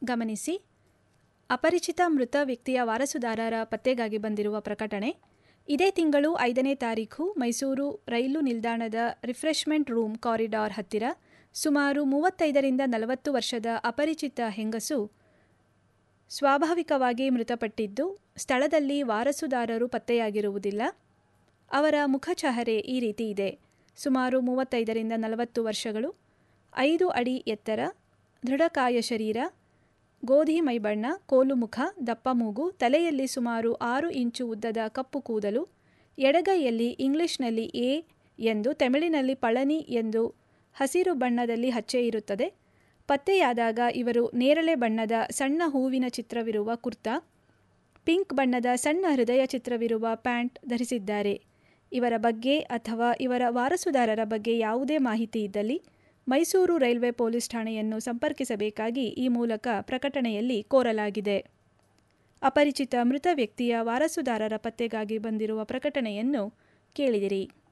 ಗಮನಿಸಿ ಅಪರಿಚಿತ ಮೃತ ವ್ಯಕ್ತಿಯ ವಾರಸುದಾರರ ಪತ್ತೆಗಾಗಿ ಬಂದಿರುವ ಪ್ರಕಟಣೆ ಇದೇ ತಿಂಗಳು ಐದನೇ ತಾರೀಖು ಮೈಸೂರು ರೈಲು ನಿಲ್ದಾಣದ ರಿಫ್ರೆಶ್ಮೆಂಟ್ ರೂಮ್ ಕಾರಿಡಾರ್ ಹತ್ತಿರ ಸುಮಾರು ಮೂವತ್ತೈದರಿಂದ ನಲವತ್ತು ವರ್ಷದ ಅಪರಿಚಿತ ಹೆಂಗಸು ಸ್ವಾಭಾವಿಕವಾಗಿ ಮೃತಪಟ್ಟಿದ್ದು ಸ್ಥಳದಲ್ಲಿ ವಾರಸುದಾರರು ಪತ್ತೆಯಾಗಿರುವುದಿಲ್ಲ ಅವರ ಮುಖಚಹರೆ ಈ ರೀತಿ ಇದೆ ಸುಮಾರು ಮೂವತ್ತೈದರಿಂದ ನಲವತ್ತು ವರ್ಷಗಳು ಐದು ಅಡಿ ಎತ್ತರ ದೃಢಕಾಯ ಶರೀರ ಗೋಧಿ ಮೈಬಣ್ಣ ಕೋಲು ಮುಖ ದಪ್ಪ ಮೂಗು ತಲೆಯಲ್ಲಿ ಸುಮಾರು ಆರು ಇಂಚು ಉದ್ದದ ಕಪ್ಪು ಕೂದಲು ಎಡಗೈಯಲ್ಲಿ ಇಂಗ್ಲಿಷ್ನಲ್ಲಿ ಎ ಎಂದು ತಮಿಳಿನಲ್ಲಿ ಪಳನಿ ಎಂದು ಹಸಿರು ಬಣ್ಣದಲ್ಲಿ ಹಚ್ಚೆ ಇರುತ್ತದೆ ಪತ್ತೆಯಾದಾಗ ಇವರು ನೇರಳೆ ಬಣ್ಣದ ಸಣ್ಣ ಹೂವಿನ ಚಿತ್ರವಿರುವ ಕುರ್ತಾ ಪಿಂಕ್ ಬಣ್ಣದ ಸಣ್ಣ ಹೃದಯ ಚಿತ್ರವಿರುವ ಪ್ಯಾಂಟ್ ಧರಿಸಿದ್ದಾರೆ ಇವರ ಬಗ್ಗೆ ಅಥವಾ ಇವರ ವಾರಸುದಾರರ ಬಗ್ಗೆ ಯಾವುದೇ ಮಾಹಿತಿ ಇದ್ದಲ್ಲಿ ಮೈಸೂರು ರೈಲ್ವೆ ಪೊಲೀಸ್ ಠಾಣೆಯನ್ನು ಸಂಪರ್ಕಿಸಬೇಕಾಗಿ ಈ ಮೂಲಕ ಪ್ರಕಟಣೆಯಲ್ಲಿ ಕೋರಲಾಗಿದೆ ಅಪರಿಚಿತ ಮೃತ ವ್ಯಕ್ತಿಯ ವಾರಸುದಾರರ ಪತ್ತೆಗಾಗಿ ಬಂದಿರುವ ಪ್ರಕಟಣೆಯನ್ನು ಕೇಳಿದಿರಿ